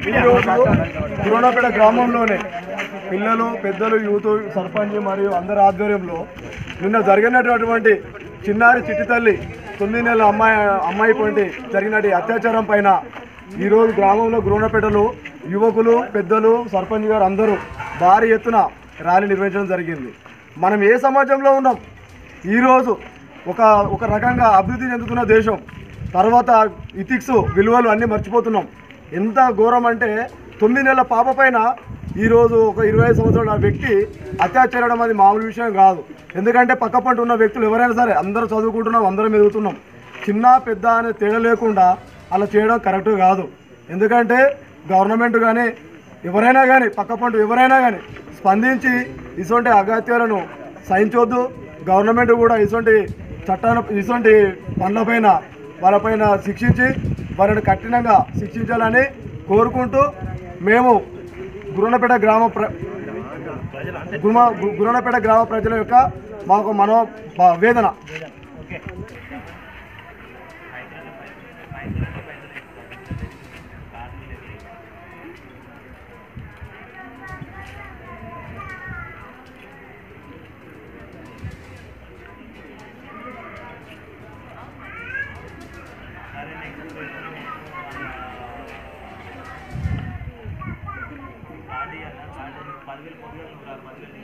ఈరోజు గురువనపేట గ్రామంలోనే పిల్లలు పెద్దలు యూత్ సర్పంచ్ మరియు అందరి ఆధ్వర్యంలో నిన్న జరిగినటువంటి చిన్నారి చిట్టి తల్లి తొమ్మిది నెలల అమ్మాయి అమ్మాయి పోయింటి జరిగినటువంటి అత్యాచారం పైన ఈరోజు గ్రామంలో గురువనపేటలో యువకులు పెద్దలు సర్పంచ్ గారు అందరూ భారీ ఎత్తున ర్యాలీ నిర్వహించడం జరిగింది మనం ఏ సమాజంలో ఉన్నాం ఈరోజు ఒక ఒక రకంగా అభివృద్ధి చెందుతున్న దేశం తర్వాత ఇథిక్స్ విలువలు అన్నీ మర్చిపోతున్నాం ఎంత ఘోరం అంటే తొమ్మిది నెలల పాప పైన ఈరోజు ఒక ఇరవై ఐదు సంవత్సరాల వ్యక్తి అత్యాచారం అది మామూలు విషయం కాదు ఎందుకంటే పక్క పంట ఉన్న వ్యక్తులు ఎవరైనా సరే అందరూ చదువుకుంటున్నాం అందరం ఎదుగుతున్నాం చిన్న పెద్ద అనే తేడా లేకుండా అలా చేయడం కరెక్ట్ కాదు ఎందుకంటే గవర్నమెంట్ కానీ ఎవరైనా కానీ పక్క పంట ఎవరైనా కానీ స్పందించి ఇటువంటి అగత్యాలను సహించవద్దు గవర్నమెంట్ కూడా ఇటువంటి చట్టాన్ని ఇటువంటి పనులపైన వాళ్ళపైన శిక్షించి వారిని కఠినంగా శిక్షించాలని కోరుకుంటూ మేము గురునపేట గ్రామ ప్ర గురుమ గు- గురునపేట గ్రామ ప్రజల యొక్క మాకు మనో బా- వేదన పదివేలు పొద్దుగా